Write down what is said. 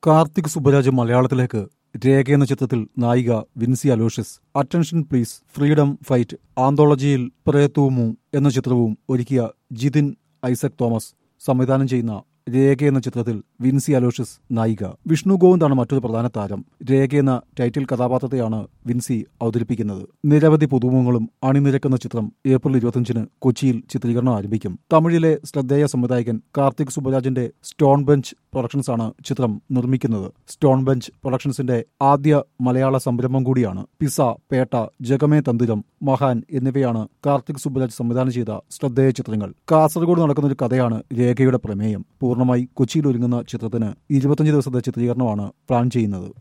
കാർത്തിക് സുബരാജ് മലയാളത്തിലേക്ക് രേഖ എന്ന ചിത്രത്തിൽ നായിക Vincy Aloshious attention please freedom fight ആന്തോളജിയിൽ പ്രയത്തൂമു എന്ന ചിത്രവും ഒരുക്കിയ ജിതിൻ ഐസക് തോമസ് സംവിധാനം ചെയ്യുന്ന രേഖ എന്ന ചിത്രത്തിൽ വിൻസി അലോഷ്യസ് നായിക വിഷ്ണു ഗോവിന്ദാണ് മറ്റൊരു പ്രധാന താരം രേഖ എന്ന ടൈറ്റിൽ കഥാപാത്രത്തെയാണ് വിൻസി അവതരിപ്പിക്കുന്നത് നിരവധി പുതുമുഖങ്ങളും അണിനിരക്കുന്ന ചിത്രം ഏപ്രിൽ ഇരുപത്തിയഞ്ചിന് കൊച്ചിയിൽ ചിത്രീകരണം ആരംഭിക്കും തമിഴിലെ ശ്രദ്ധേയ സംവിധായകൻ കാർത്തിക് സുബരാജിന്റെ സ്റ്റോൺ ബെഞ്ച് പ്രൊഡക്ഷൻസ് ആണ് ചിത്രം നിർമ്മിക്കുന്നത് സ്റ്റോൺ ബെഞ്ച് പ്രൊഡക്ഷൻസിന്റെ ആദ്യ മലയാള സംരംഭം കൂടിയാണ് പിസ പേട്ട ജഗമേ തന്തിരം മഹാൻ എന്നിവയാണ് കാർത്തിക് സുബരാജ് സംവിധാനം ചെയ്ത ശ്രദ്ധേയ ചിത്രങ്ങൾ കാസർഗോഡ് നടക്കുന്ന ഒരു കഥയാണ് രേഖയുടെ പ്രമേയം പൂർണ്ണമായി കൊച്ചിയിൽ ഒരുങ്ങുന്ന ചിത്രത്തിന് ഇരുപത്തിയഞ്ച് ദിവസത്തെ ചിത്രീകരണമാണ് പ്ലാൻ ചെയ്യുന്നത്